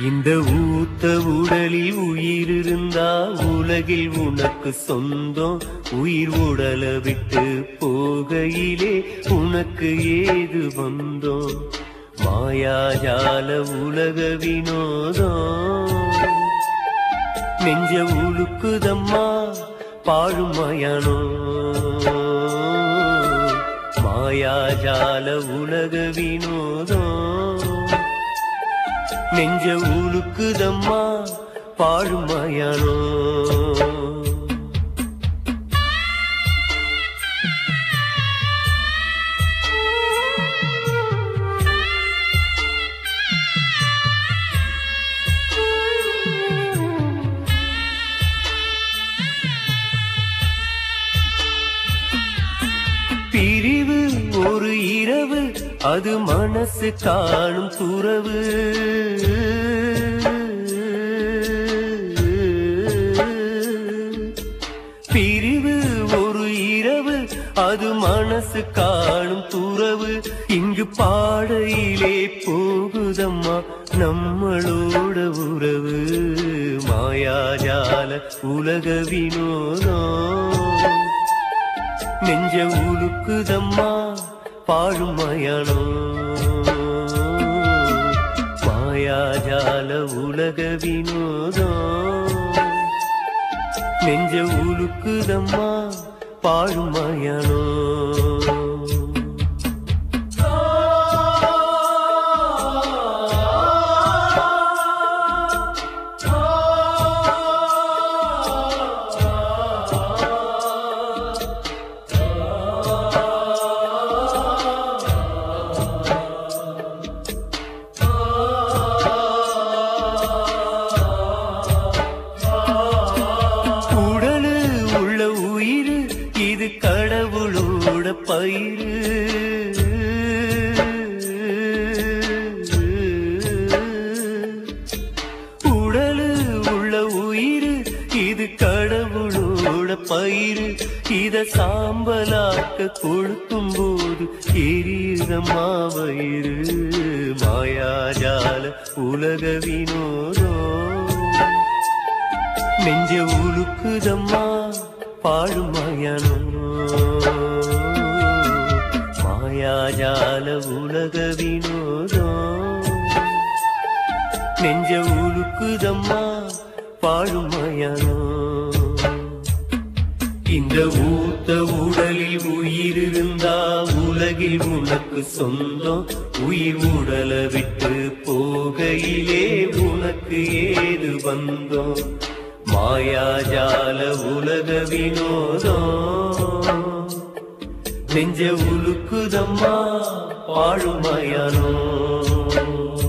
இந்த ஊத்த உடலில் உயிர் இருந்தா உலகில் உனக்கு சொந்தம் உயிர் உடல விட்டு போகையிலே உனக்கு ஏது வந்தோம் மாயாஜால உலக வினோதம் நெஞ்ச உழுக்குதம்மா பாழும் மயானோ மாயாஜால உலக வினோதம் நெஞ்ச உழுக்குதம்மா பாழும் மயானோ பிரிவு ஒரு இரவு அது மனசு காணும் துறவு பிரிவு ஒரு இரவு அது மனசு காணும் துறவு இங்கு பாடையிலே போகுதம்மா நம்மளோட உறவு மாயாஜால உலக வினோதம் நெஞ்ச உழுக்குதம்மா பாழும் மயானோ மாயாஜால உலக வினோதம் நெஞ்ச உழுக்குதம்மா பாழும் மயானோ உடலு உள்ள உயிர் இது கடவுளோட பயிர் உடலு உள்ள உயிர் இது கடவுளோட பயிர் இத சாம்பலாக்க கொளுத்தும் போது எரியதம்மா வயிறு மாயாஜால உலக வினோதம் நெஞ்ச உழுக்குதம்மா பாழும் மயானோ மாயாஜால உலக வினோதம் நெஞ்ச உழுக்குதம்மா பாழும் மயானோ இந்த ஊத்த உடலில் உயிர் இருந்தா உலகில் உனக்கு சொந்தம் உயிர் உடல விட்டு போகையிலே உனக்கு ஏது வந்தோம் மாயாஜால உலக வினோதம் நெஞ்ச உழுக்குதம்மா பாழுமயானோ